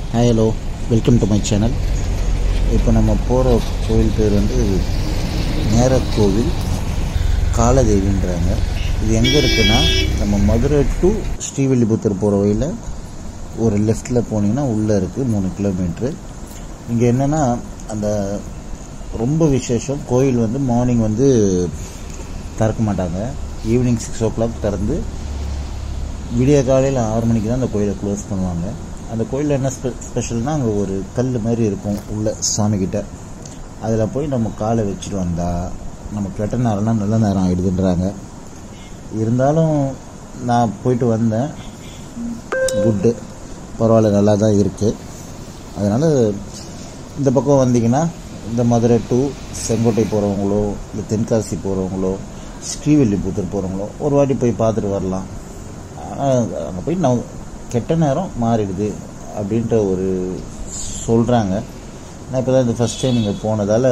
hi hello welcome to my channel இப்போ நம்ம போகிற கோவில் பேர் வந்து நேரக்கோவில் காலதேவின்றாங்க இது எங்கே இருக்குன்னா நம்ம மதுரை டு ஸ்ரீவில்லிபுத்தூர் போகிற வழியில் ஒரு லெஃப்டில் போனீங்கன்னா உள்ளே இருக்குது மூணு கிலோமீட்ரு இங்கே என்னென்னா அந்த ரொம்ப விசேஷம் கோயில் வந்து மார்னிங் வந்து திறக்க மாட்டாங்க ஈவினிங் சிக்ஸ் ஓ கிளாக் திறந்து விடிய காலையில் ஆறு மணிக்கு தான் அந்த கோயிலை க்ளோஸ் பண்ணுவாங்க அந்த கோயிலில் என்ன ஸ்பெ ஸ்பெஷல்னால் அங்கே ஒரு கல் மாதிரி இருக்கும் உள்ள சாமிக்கிட்ட அதில் போய் நம்ம காலை வச்சுட்டு வந்தால் நம்ம கெட்ட நேரம்லாம் நல்ல நேரம் ஆகிடுதுன்றாங்க இருந்தாலும் நான் போயிட்டு வந்தேன் குட்டு பரவாயில்ல நல்லா தான் இருக்குது அதனால் இந்த பக்கம் வந்தீங்கன்னா இந்த மதுரை டு செங்கோட்டை போகிறவங்களோ இல்லை தென்காசி போகிறவங்களோ ஸ்ரீவில்லிபுத்தூர் போகிறவங்களோ ஒரு வாட்டி போய் பார்த்துட்டு வரலாம் அங்கே போய் நான் கெட்ட நேரம் மாறிடுது அப்படின்ற ஒரு சொல்கிறாங்க நான் இப்போ தான் இந்த ஃபஸ்ட் டைம் இங்கே போனதால்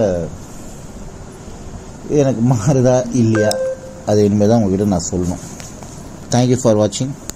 எனக்கு மாறுதா இல்லையா அது இனிமேல் தான் உங்ககிட்ட நான் சொல்லணும் தேங்க்யூ ஃபார் வாட்சிங்